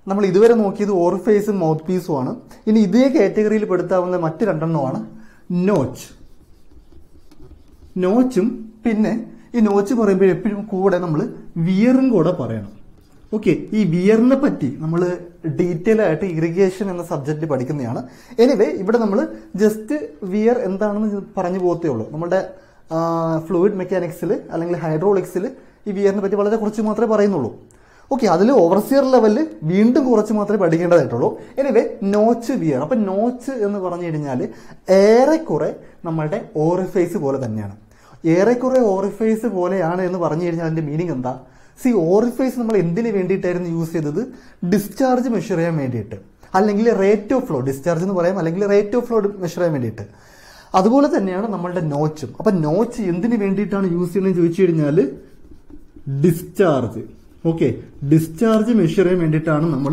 നമ്മൾ ഇതുവരെ നോക്കിയത് ഓറിഫേസും മൗത്ത് പീസും ആണ് ഇനി ഇതേ കാറ്റഗറിയിൽ പെടുത്താവുന്ന മറ്റ് രണ്ടെണ്ണമാണ് നോച്ച് നോച്ചും പിന്നെ ഈ നോച്ച് പറയുമ്പോൾ എപ്പോഴും കൂടെ നമ്മൾ വിയറും കൂടെ പറയണം ഓക്കെ ഈ വിയറിനെ പറ്റി നമ്മൾ ഡീറ്റെയിൽ ആയിട്ട് ഇറിഗേഷൻ എന്ന സബ്ജക്റ്റ് പഠിക്കുന്നതാണ് എനിവേ ഇവിടെ നമ്മൾ ജസ്റ്റ് വിയർ എന്താണെന്ന് പറഞ്ഞു പോകത്തേ ഉള്ളൂ നമ്മുടെ ഫ്ലൂയിഡ് മെക്കാനിക്സിൽ അല്ലെങ്കിൽ ഹൈഡ്രോളിക്സിൽ ഈ വിയറിനെ പറ്റി വളരെ കുറച്ച് മാത്രമേ പറയുന്നുള്ളൂ ഓക്കെ അതിൽ ഓവർസിയർ ലെവലിൽ വീണ്ടും കുറച്ച് മാത്രമേ പഠിക്കേണ്ടതായിട്ടുള്ളൂ എനിവേ നോച്ച് വിയർ അപ്പൊ നോച്ച് എന്ന് പറഞ്ഞു കഴിഞ്ഞാൽ ഏറെക്കുറെ നമ്മളുടെ ഓറിഫേസ് പോലെ തന്നെയാണ് ഏറെക്കുറെ ഓറിഫേസ് പോലെയാണ് എന്ന് പറഞ്ഞു കഴിഞ്ഞാൽ അതിന്റെ മീനിങ് എന്താ സി ഓറിഫേസ് നമ്മൾ എന്തിനു വേണ്ടിയിട്ടായിരുന്നു യൂസ് ചെയ്തത് ഡിസ്ചാർജ് മെഷർ ചെയ്യാൻ വേണ്ടിയിട്ട് അല്ലെങ്കിൽ റേറ്റ് ഓഫ് ഫ്ലോ ഡിസ്ചാർജ് എന്ന് പറയാം അല്ലെങ്കിൽ റേറ്റ് ഓഫ് ഫ്ലോ മെഷർ ചെയ്യാൻ വേണ്ടിയിട്ട് അതുപോലെ തന്നെയാണ് നമ്മളുടെ നോച്ചും അപ്പൊ നോച്ച് എന്തിനു വേണ്ടിയിട്ടാണ് യൂസ് ചെയ്യുന്നത് ചോദിച്ചു കഴിഞ്ഞാൽ ഡിസ്ചാർജ് ഓക്കെ ഡിസ്ചാർജ് മെഷർ ചെയ്യാൻ വേണ്ടിയിട്ടാണ് നമ്മൾ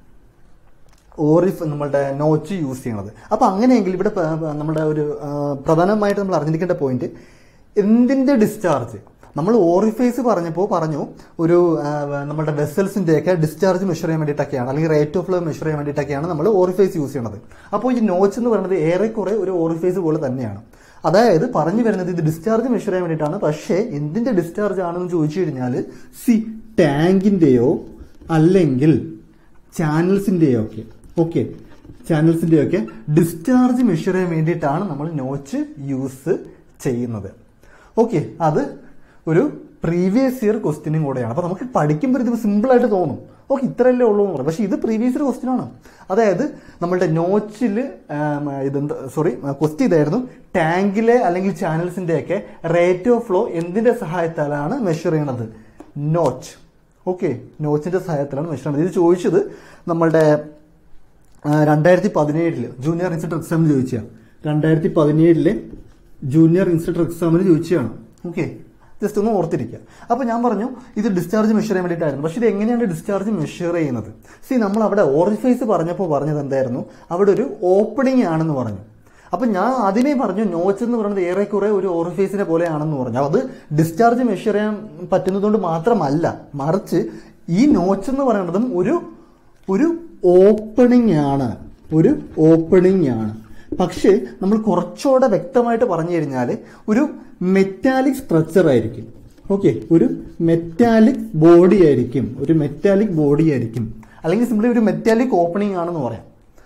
ഓറിഫ് നമ്മളുടെ നോച്ച് യൂസ് ചെയ്യണത് അപ്പൊ അങ്ങനെയെങ്കിൽ ഇവിടെ പ- പ- നമ്മുടെ ഒരു ആ, പ്രധാനമായിട്ട് നമ്മൾ അറിഞ്ഞിരിക്കേണ്ട പോയിന്റ് എന്തിന്റെ ഡിസ്ചാർജ് നമ്മൾ ഓറിഫേസ് പറഞ്ഞപ്പോൾ പറഞ്ഞു ഒരു ആ, നമ്മുടെ വെസൽസിന്റെ ഒക്കെ ഡിസ്ചാർജ് മെഷർ ചെയ്യാൻ വേണ്ടിയിട്ടൊക്കെയാണ് അല്ലെങ്കിൽ റേറ്റ് ഓഫ് ഫ്ലോ മെഷർ ചെയ്യാൻ വേണ്ടിയിട്ടൊക്കെയാണ് നമ്മൾ ഓറിഫേസ് യൂസ് ചെയ്യണത് അപ്പോൾ ഈ നോച്ച് എന്ന് പറയുന്നത് ഏറെക്കുറെ ഒരു ഓറിഫേസ് പോലെ തന്നെയാണ് അതായത് പറഞ്ഞു വരുന്നത് ഇത് ഡിസ്ചാർജ് മെഷർ ചെയ്യാൻ വേണ്ടിയിട്ടാണ് പക്ഷേ എന്തിന്റെ ഡിസ്ചാർജ് ആണെന്ന് ചോദിച്ചു കഴിഞ്ഞാൽ സി ടാങ്കിന്റെയോ അല്ലെങ്കിൽ ചാനൽസിന്റെയോ ഒക്കെ ഓക്കെ ചാനൽസിന്റെ ഒക്കെ ഡിസ്ചാർജ് മെഷർ ചെയ്യാൻ വേണ്ടിയിട്ടാണ് നമ്മൾ നോച്ച് യൂസ് ചെയ്യുന്നത് ഓക്കെ അത് ഒരു പ്രീവിയസ് ഇയർ ക്വസ്റ്റ്യനും കൂടെയാണ് അപ്പൊ നമുക്ക് പഠിക്കുമ്പോൾ ഇത് സിമ്പിൾ ആയിട്ട് തോന്നും ഓക്കെ ഇത്രയല്ലേ ഉള്ളൂ എന്ന് പറയും പക്ഷെ ഇത് പ്രീവിയസ് ഇയർ ക്വസ്റ്റ്യൻ ആണ് അതായത് നമ്മളുടെ നോച്ചിൽ ഇതെന്താ സോറി ക്വസ്റ്റ്യൻ ഇതായിരുന്നു ടാങ്കിലെ അല്ലെങ്കിൽ ചാനൽസിന്റെ ഒക്കെ റേറ്റ് ഓഫ് ഫ്ലോ എന്തിന്റെ സഹായത്താലാണ് മെഷർ ചെയ്യണത് നോച്ച് ഓക്കെ നോച്ചിന്റെ സഹായത്തിലാണ് മെഷർ ചെയ്യുന്നത് ഇത് ചോദിച്ചത് നമ്മളുടെ രണ്ടായിരത്തി പതിനേഴില് ജൂനിയർ ഇൻസ്റ്റിറ്റ്യൂട്ട് എക്സാമിന് ചോദിച്ചാ രണ്ടായിരത്തി പതിനേഴിലെ ജൂനിയർ ഇൻസ്റ്റിറ്റ്യൂട്ട് എക്സാമിന് ചോദിച്ചതാണ് ഓക്കെ ജസ്റ്റ് ഒന്ന് ഓർത്തിരിക്കുക അപ്പൊ ഞാൻ പറഞ്ഞു ഇത് ഡിസ്ചാർജ് മെഷർ ചെയ്യാൻ വേണ്ടിയിട്ടായിരുന്നു പക്ഷെ ഇത് എങ്ങനെയാണ് ഡിസ്ചാർജ് മെഷർ ചെയ്യുന്നത് സി നമ്മൾ അവിടെ ഓറിഫൈസ് പറഞ്ഞപ്പോൾ പറഞ്ഞത് എന്തായിരുന്നു അവിടെ ഒരു ഓപ്പണിംഗ് ആണെന്ന് പറഞ്ഞു അപ്പൊ ഞാൻ ആദ്യമേ പറഞ്ഞു നോച്ച് എന്ന് പറയുന്നത് ഏറെക്കുറെ ഒരു ഓറിഫേസിനെ പോലെയാണെന്ന് പറഞ്ഞു അത് ഡിസ്ചാർജ് മെഷർ ചെയ്യാൻ പറ്റുന്നതുകൊണ്ട് മാത്രമല്ല മറിച്ച് ഈ നോച്ച് എന്ന് പറയുന്നതും ഒരു ഒരു ഓപ്പണിംഗ് ആണ് ഒരു ഓപ്പണിംഗ് ആണ് പക്ഷേ നമ്മൾ കുറച്ചുകൂടെ വ്യക്തമായിട്ട് പറഞ്ഞു കഴിഞ്ഞാൽ ഒരു മെറ്റാലിക് സ്ട്രക്ചർ ആയിരിക്കും ഓക്കെ ഒരു മെറ്റാലിക് ബോഡി ആയിരിക്കും ഒരു മെറ്റാലിക് ബോഡി ആയിരിക്കും അല്ലെങ്കിൽ സിംപ്ലി ഒരു മെറ്റാലിക് ഓപ്പണിംഗ് ആണെന്ന് പറയാം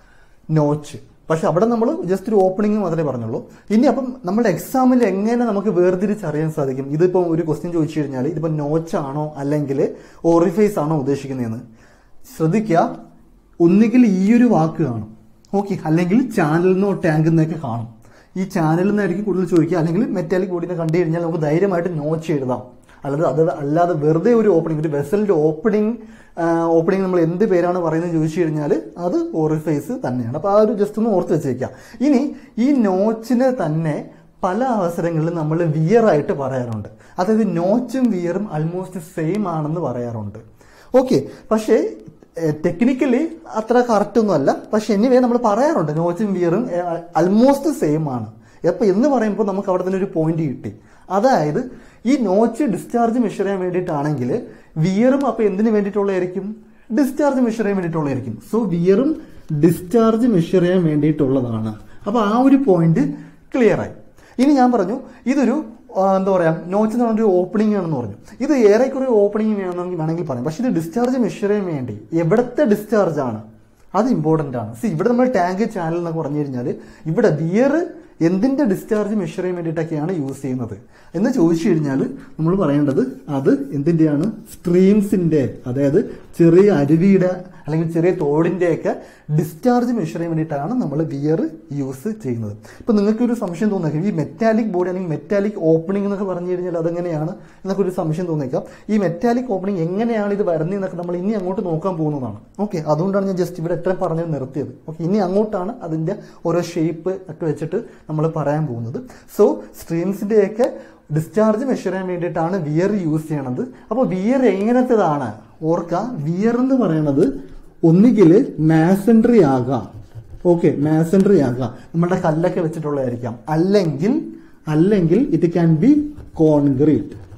നോച്ച് പക്ഷെ അവിടെ നമ്മൾ ജസ്റ്റ് ഒരു ഓപ്പണിംഗ് മാത്രമേ പറഞ്ഞുള്ളൂ ഇനി അപ്പം നമ്മുടെ എക്സാമിൽ എങ്ങനെ നമുക്ക് വേർതിരിച്ചറിയാൻ സാധിക്കും ഇതിപ്പോൾ ഒരു ക്വസ്റ്റ്യൻ ചോദിച്ചു കഴിഞ്ഞാൽ ഇതിപ്പോൾ നോച്ച് ആണോ അല്ലെങ്കിൽ ഓറിഫേസ് ആണോ ഉദ്ദേശിക്കുന്നതെന്ന് ശ്രദ്ധിക്കുക ഒന്നുകിൽ ഈ ഒരു വാക്ക് കാണും ഓക്കെ അല്ലെങ്കിൽ ചാനലിൽ നിന്നോ ടാങ്കിൽ നിന്നൊക്കെ കാണും ഈ ചാനലിൽ നിന്നായിരിക്കും കൂടുതൽ ചോദിക്കുക അല്ലെങ്കിൽ മെറ്റാലിക് ബോഡിനെ കണ്ടു കഴിഞ്ഞാൽ നമുക്ക് ധൈര്യമായിട്ട് നോച്ച് എഴുതാം അല്ലാതെ അത് അല്ലാതെ വെറുതെ ഒരു ഓപ്പണിംഗ് ഒരു വെസലിന്റെ ഓപ്പണിംഗ് ഓപ്പണിംഗ് നമ്മൾ എന്ത് പേരാണ് പറയുന്നത് ചോദിച്ചു കഴിഞ്ഞാൽ അത് ഓറിഫേസ് തന്നെയാണ് അപ്പൊ ആ ഒരു ജസ്റ്റ് ഒന്ന് ഓർത്ത് വെച്ചേക്കാം ഇനി ഈ നോച്ചിനെ തന്നെ പല അവസരങ്ങളിലും നമ്മൾ വിയർ ആയിട്ട് പറയാറുണ്ട് അതായത് നോച്ചും വിയറും ആൾമോസ്റ്റ് സെയിം ആണെന്ന് പറയാറുണ്ട് ഓക്കെ പക്ഷേ ടെക്നിക്കലി അത്ര കറക്റ്റ് ഒന്നും അല്ല പക്ഷെ എനിവേ നമ്മൾ പറയാറുണ്ട് നോച്ചും വിയറും ആൾമോസ്റ്റ് സെയിം ആണ് അപ്പൊ എന്ന് പറയുമ്പോൾ നമുക്ക് അവിടെ തന്നെ ഒരു പോയിന്റ് കിട്ടി അതായത് ഈ നോച്ച് ഡിസ്ചാർജ് മെഷർ ചെയ്യാൻ വേണ്ടിയിട്ടാണെങ്കിൽ വിയറും അപ്പൊ എന്തിനു വേണ്ടിയിട്ടുള്ളതായിരിക്കും ഡിസ്ചാർജ് മെഷർ ചെയ്യാൻ വേണ്ടിയിട്ടുള്ളതായിരിക്കും സോ വിയറും ഡിസ്ചാർജ് മെഷർ ചെയ്യാൻ വേണ്ടിയിട്ടുള്ളതാണ് അപ്പൊ ആ ഒരു പോയിന്റ് ക്ലിയർ ആയി ഇനി ഞാൻ പറഞ്ഞു ഇതൊരു ആ, എന്താ പറയാ നോച്ച് എന്ന് പറഞ്ഞൊരു ഓപ്പണിംഗ് ആണെന്ന് പറഞ്ഞു ഇത് ഏറെക്കുറെ ഓപ്പണിംഗ് വേണമെങ്കിൽ വേണമെങ്കിൽ പറയാം പക്ഷെ ഇത് ഡിസ്ചാർജ് മെഷർ ചെയ്യാൻ വേണ്ടി എവിടത്തെ ഡിസ്ചാർജ് ആണ് അത് ഇമ്പോർട്ടന്റ് ആണ് സി ഇവിടെ നമ്മൾ ടാങ്ക് ചാനൽ എന്നൊക്കെ പറഞ്ഞു കഴിഞ്ഞാൽ ഇവിടെ ബിയർ എന്തിന്റെ ഡിസ്ചാർജ് മെഷർ ചെയ്യാൻ വേണ്ടിയിട്ടൊക്കെയാണ് യൂസ് ചെയ്യുന്നത് എന്ന് ചോദിച്ചു കഴിഞ്ഞാൽ നമ്മൾ പറയേണ്ടത് അത് എന്തിന്റെയാണ് സ്ട്രീംസിന്റെ അതായത് ചെറിയ അരുവിയുടെ അല്ലെങ്കിൽ ചെറിയ തോടിന്റെ ഒക്കെ ഡിസ്ചാർജ് മെഷർ ചെയ്യാൻ വേണ്ടിയിട്ടാണ് നമ്മൾ ബിയർ യൂസ് ചെയ്യുന്നത് ഇപ്പൊ നിങ്ങൾക്ക് ഒരു സംശയം തോന്നിയേക്കാം ഈ മെറ്റാലിക് ബോഡി അല്ലെങ്കിൽ മെറ്റാലിക് ഓപ്പണിംഗ് എന്നൊക്കെ പറഞ്ഞു കഴിഞ്ഞാൽ അതെങ്ങനെയാണ് എന്നൊക്കെ ഒരു സംശയം തോന്നിയേക്കാം ഈ മെറ്റാലിക് ഓപ്പണിംഗ് എങ്ങനെയാണ് ഇത് വരുന്നത് എന്നൊക്കെ നമ്മൾ ഇനി അങ്ങോട്ട് നോക്കാൻ പോകുന്നതാണ് ഓക്കെ അതുകൊണ്ടാണ് ഞാൻ ജസ്റ്റ് ഇവിടെ എത്ര പറഞ്ഞത് നിർത്തിയത് ഓക്കെ ഇനി അങ്ങോട്ടാണ് അതിന്റെ ഓരോ ഷേപ്പ് ഒക്കെ വെച്ചിട്ട് നമ്മൾ പറയാൻ പോകുന്നത് സോ സ്ട്രീംസിന്റെ ഒക്കെ ഡിസ്ചാർജ് മെഷർ ചെയ്യാൻ വേണ്ടിയിട്ടാണ് വിയർ യൂസ് ചെയ്യണത് അപ്പോൾ വിയർ എങ്ങനത്തേതാണ് ഓർക്ക വിയർ എന്ന് പറയുന്നത് ഒന്നുകിൽ മാസൻട്രി ആകാം ഓക്കെ മാസൻട്രി ആകാം നമ്മുടെ കല്ലൊക്കെ വെച്ചിട്ടുള്ളതായിരിക്കാം അല്ലെങ്കിൽ അല്ലെങ്കിൽ it can be concrete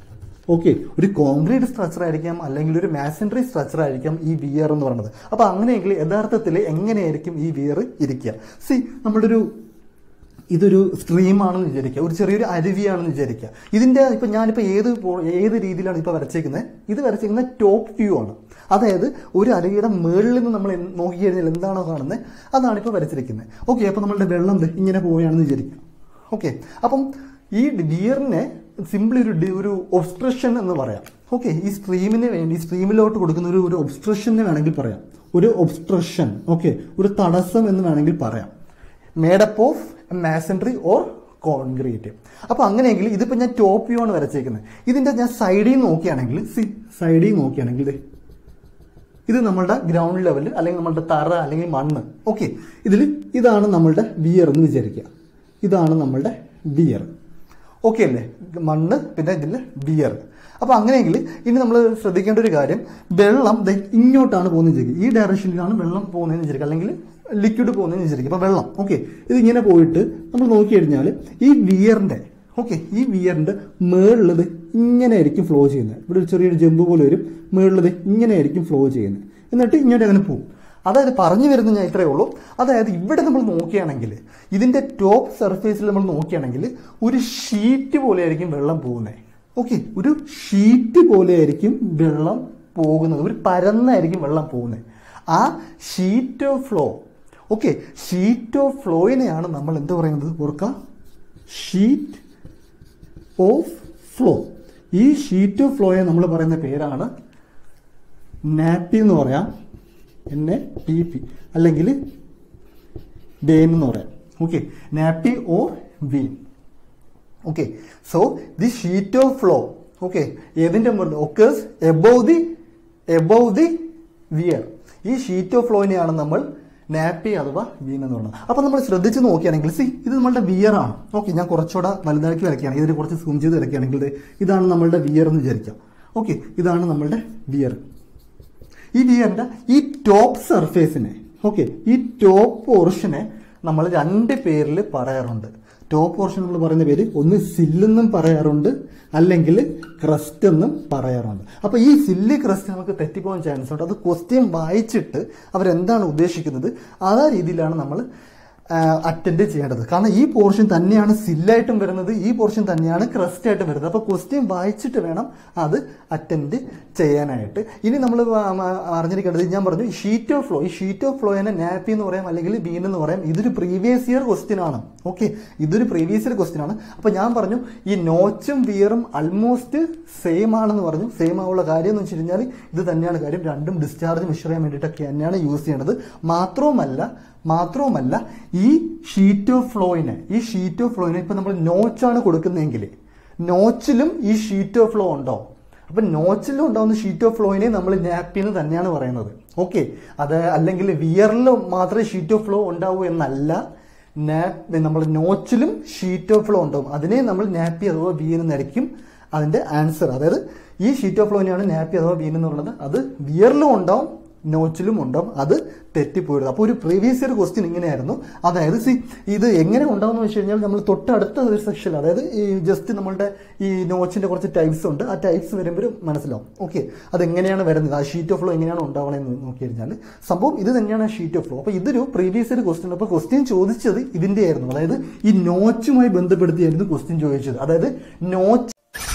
okay ഒരു കോൺക്രീറ്റ് സ്ട്രക്ചർ ആയിരിക്കാം അല്ലെങ്കിൽ ഒരു മാസൻട്രി സ്ട്രക്ചർ ആയിരിക്കാം ഈ വിയർ എന്ന് പറയുന്നത് അപ്പൊ അങ്ങനെയെങ്കിൽ യഥാർത്ഥത്തിൽ എങ്ങനെയായിരിക്കും ഈ വിയർ ഇരിക്കുക സി നമ്മുടെ ഒരു ഇതൊരു സ്ട്രീമാണെന്ന് വിചാരിക്കുക ഒരു ചെറിയൊരു അരുവിയാണെന്ന് വിചാരിക്കുക ഇതിന്റെ ഇപ്പൊ ഞാനിപ്പോ ഏത് പോ- ഏത് രീതിയിലാണ് ഇപ്പൊ വരച്ചേക്കുന്നത് ഇത് വരച്ചേക്കുന്ന ടോപ്പ് വ്യൂ ആണ് അതായത് ഒരു അരുവിയുടെ മുകളിൽ നിന്ന് നമ്മൾ എന്ത് നോക്കി കഴിഞ്ഞാൽ എന്താണോ കാണുന്നത് അതാണ് ഇപ്പൊ വരച്ചിരിക്കുന്നത് ഓക്കെ അപ്പൊ നമ്മളുടെ വെള്ളം ദേ ഇങ്ങനെ പോവുകയാണെന്ന് വിചാരിക്കുക ഓക്കെ അപ്പം ഈ ഡിയറിനെ സിംപ്ലി ഒരു ഡി- ഒരു ഒബ്സ്ട്രഷൻ എന്ന് പറയാം ഓക്കെ ഈ സ്ട്രീമിന് വേണ്ടി സ്ട്രീമിലോട്ട് കൊടുക്കുന്ന ഒരു ഒരു ഒബ്സ്ട്രഷനെ വേണമെങ്കിൽ പറയാം ഒരു ഒബ്സ്ട്രഷൻ ഓക്കെ ഒരു തടസ്സം എന്ന് വേണമെങ്കിൽ പറയാം made up of masonry or concrete അപ്പൊ അങ്ങനെയെങ്കിൽ ഇതിപ്പോ ഞാൻ ടോപ്പ് വ്യൂ ആണ് വരച്ചേക്കുന്നത് ഇതിന്റെ ഞാൻ സൈഡിൽ നോക്കുകയാണെങ്കിൽ സി സൈഡിൽ നോക്കുകയാണെങ്കിൽ ദേ, ഇത് നമ്മളുടെ ഗ്രൗണ്ട് ലെവൽ അല്ലെങ്കിൽ നമ്മളുടെ തറ അല്ലെങ്കിൽ മണ്ണ് ഓക്കെ ഇതിൽ ഇതാണ് നമ്മളുടെ വിയർ എന്ന് വിചാരിക്കുക ഇതാണ് നമ്മളുടെ വിയർ ഓക്കെ അല്ലേ മണ്ണ് പിന്നെ ഇതിൽ ബിയർ അപ്പൊ അങ്ങനെയെങ്കിൽ ഇനി നമ്മൾ ശ്രദ്ധിക്കേണ്ട ഒരു കാര്യം വെള്ളം ദേ ഇങ്ങോട്ടാണ് പോകുന്നത് വിചാരിക്കുക ഈ ഡയറക്ഷനിലാണ് വെള്ളം പോകുന്നതെന്ന് വിചാരിക്കുക അല്ലെങ്കിൽ ലിക്വിഡ് പോകുന്നതെന്ന് വിചാരിക്കുക അപ്പൊ വെള്ളം ഓക്കെ ഇത് ഇങ്ങനെ പോയിട്ട് നമ്മൾ നോക്കിക്കഴിഞ്ഞാൽ ഈ വിയറിന്റെ ഓക്കെ ഈ വിയറിന്റെ മേളിലത് ഇങ്ങനെ ആയിരിക്കും ഫ്ലോ ചെയ്യുന്നത് ഇവിടെ ഒരു ചെറിയൊരു ജമ്പ് പോലെ വരും മേളിലത് ഇങ്ങനെ ആയിരിക്കും ഫ്ലോ ചെയ്യുന്നത് എന്നിട്ട് ഇങ്ങോട്ട് അങ്ങനെ പോകും അതായത് പറഞ്ഞു വരുന്നത് ഞാൻ ഇത്രയേ ഉള്ളൂ അതായത് ഇവിടെ നമ്മൾ നോക്കുകയാണെങ്കിൽ ഇതിന്റെ ടോപ്പ് സർഫേസിൽ നമ്മൾ നോക്കുകയാണെങ്കിൽ ഒരു ഷീറ്റ് പോലെ ആയിരിക്കും വെള്ളം പോകുന്നത് ഓക്കെ ഒരു ഷീറ്റ് പോലെ ആയിരിക്കും വെള്ളം പോകുന്നത് ഒരു പരന്നായിരിക്കും വെള്ളം പോകുന്നത് ആ sheet of flow okay sheet of ഫ്ലോയിനെയാണ് നമ്മൾ എന്ത് പറയുന്നത് ഓർക്കുക ഷീറ്റ് ഓഫ് ഫ്ലോ ഈ ഷീറ്റ് ഓഫ് ഫ്ലോയെ നമ്മൾ പറയുന്ന പേരാണ് നാപ്പി എന്ന് പറയാം എൻ എ പി പി അല്ലെങ്കിൽ വെയിൻ എന്ന് പറയാം okay nappe or vein okay so the sheet of flow okay ഏതിന്റെ occurs above the above the weir ഈ ഷീറ്റ് ഓഫ് ഫ്ലോയിനെയാണ് നമ്മൾ നാപ്പി അഥവാ വീൻ എന്ന് പറയുന്നത് അപ്പൊ നമ്മൾ ശ്രദ്ധിച്ച് നോക്കുകയാണെങ്കിൽ സി ഇത് നമ്മളുടെ വിയർ ആണ് ഓക്കെ ഞാൻ കുറച്ചുകൂടെ വലുതാക്കി വരയ്ക്കുകയാണ് ഇതിന് കുറച്ച് സൂം ചെയ്ത് വരയ്ക്കുകയാണെങ്കിൽ ദേ ഇതാണ് നമ്മളുടെ വിയർ എന്ന് വിചാരിക്കാം ഓക്കെ ഇതാണ് നമ്മളുടെ വിയർ ഈ വിയറിന്റെ ഈ ടോപ്പ് സർഫേസിനെ ഓക്കെ ഈ ടോപ്പ് പോർഷനെ നമ്മൾ രണ്ട് പേരിൽ പറയാറുണ്ട് ടോപ്പ് പോർഷൻ നമ്മൾ പറയുന്ന പേര് ഒന്ന് സില്ലെന്നും പറയാറുണ്ട് അല്ലെങ്കിൽ ക്രസ്റ്റ് എന്നും പറയാറുണ്ട് അപ്പൊ ഈ സില്ല് ക്രസ്റ്റ് നമുക്ക് തെറ്റിപ്പോകാൻ ചാൻസ് ഉണ്ട് അത് ക്വസ്റ്റ്യൻ വായിച്ചിട്ട് അവരെന്താണ് ഉദ്ദേശിക്കുന്നത് ആ രീതിയിലാണ് നമ്മൾ അറ്റൻഡ് ചെയ്യേണ്ടത് കാരണം ഈ പോർഷൻ തന്നെയാണ് സില്ലായിട്ടും വരുന്നത് ഈ പോർഷൻ തന്നെയാണ് ക്രസ്റ്റ് ആയിട്ടും വരുന്നത് അപ്പൊ ക്വസ്റ്റ്യൻ വായിച്ചിട്ട് വേണം അത് അറ്റൻഡ് ചെയ്യാനായിട്ട് ഇനി നമ്മൾ അറിഞ്ഞിരിക്കേണ്ടത് ഞാൻ പറഞ്ഞു ഷീറ്റ് ഓഫ് ഫ്ലോ ഈ ഷീറ്റ് ഓഫ് ഫ്ലോയെ നാപ്പി എന്ന് പറയാം അല്ലെങ്കിൽ ബീൻ എന്ന് പറയാം ഇതൊരു പ്രീവിയസ് ഇയർ ക്വസ്റ്റ്യൻ ആണ് ഓക്കെ ഇതൊരു പ്രീവിയസ് ഇയർ ക്വസ്റ്റ്യൻ ആണ് അപ്പൊ ഞാൻ പറഞ്ഞു ഈ നോച്ചും വിയറും ആൾമോസ്റ്റ് സെയിം ആണെന്ന് പറഞ്ഞു സെയിം ആവുള്ള കാര്യം എന്ന് വെച്ച് കഴിഞ്ഞാൽ ഇത് തന്നെയാണ് കാര്യം രണ്ടും ഡിസ്ചാർജ് മെഷർ ചെയ്യാൻ വേണ്ടിയിട്ടൊക്കെ തന്നെയാണ് യൂസ് ചെയ്യേണ്ടത് മാത്രവുമല്ല മാത്രവുമല്ല ഈ ഷീറ്റ് ഓഫ് ഫ്ലോയിന് ഈ ഷീറ്റ് ഓഫ് ഫ്ലോയിന് ഇപ്പൊ നമ്മൾ നോച്ചാണ് കൊടുക്കുന്നതെങ്കിൽ നോച്ചിലും ഈ ഷീറ്റ് ഓഫ് ഫ്ലോ ഉണ്ടോ അപ്പൊ നോച്ചിലും ഉണ്ടാവുന്ന ഷീറ്റ് ഓഫ് ഫ്ലോയിനെ നമ്മൾ നാപ്പിന്ന് തന്നെയാണ് പറയുന്നത് ഓക്കെ അത് അല്ലെങ്കിൽ വിയറിൽ മാത്രമേ ഷീറ്റ് ഓഫ് ഫ്ലോ ഉണ്ടാവൂ എന്നല്ല നാപ്പ് നമ്മൾ നോച്ചിലും ഷീറ്റ് ഓഫ് ഫ്ലോ ഉണ്ടാവും അതിനെ നമ്മൾ നാപ്പി അഥവാ വീൻ എന്നായിരിക്കും അതിന്റെ ആൻസർ അതായത് ഈ ഷീറ്റ് ഓഫ് ഫ്ലോനെയാണ് നാപ്പി അഥവാ വീൻ എന്ന് പറയുന്നത് അത് വിയറിലും ഉണ്ടാവും നോച്ചിലും ഉണ്ടാവും അത് തെറ്റിപ്പോയിരുന്നു അപ്പോൾ ഒരു പ്രീവിയസ് ഇയർ ക്വസ്റ്റ്യൻ ഇങ്ങനെയായിരുന്നു അതായത് സി ഇത് എങ്ങനെ ഉണ്ടാവും വെച്ച് കഴിഞ്ഞാൽ നമ്മൾ തൊട്ടടുത്ത ഒരു സെക്ഷൻ അതായത് ഈ ജസ്റ്റ് നമ്മളുടെ ഈ നോച്ചിന്റെ കുറച്ച് ടൈപ്സ് ഉണ്ട് ആ ടൈപ്സ് വരുമ്പോൾ മനസ്സിലാവും ഓക്കെ അതെങ്ങനെയാണ് വരുന്നത് ആ ഷീറ്റ് ഓഫ് ഫ്ലോ എങ്ങനെയാണ് ഉണ്ടാവണമെന്ന് നോക്കി കഴിഞ്ഞാൽ സംഭവം ഇത് തന്നെയാണ് ഷീറ്റ് ഓഫ് ഫ്ലോ അപ്പോൾ ഇതൊരു പ്രീവിയസ് ഇയർ ക്വസ്റ്റ്യൻ അപ്പോൾ ക്വസ്റ്റ്യൻ ചോദിച്ചത് ഇതിന്റെ ആയിരുന്നു അതായത് ഈ നോച്ചുമായി ബന്ധപ്പെടുത്തിയായിരുന്നു ക്വസ്റ്റ്യൻ ചോദിച്ചത് അതായത് നോച്ച്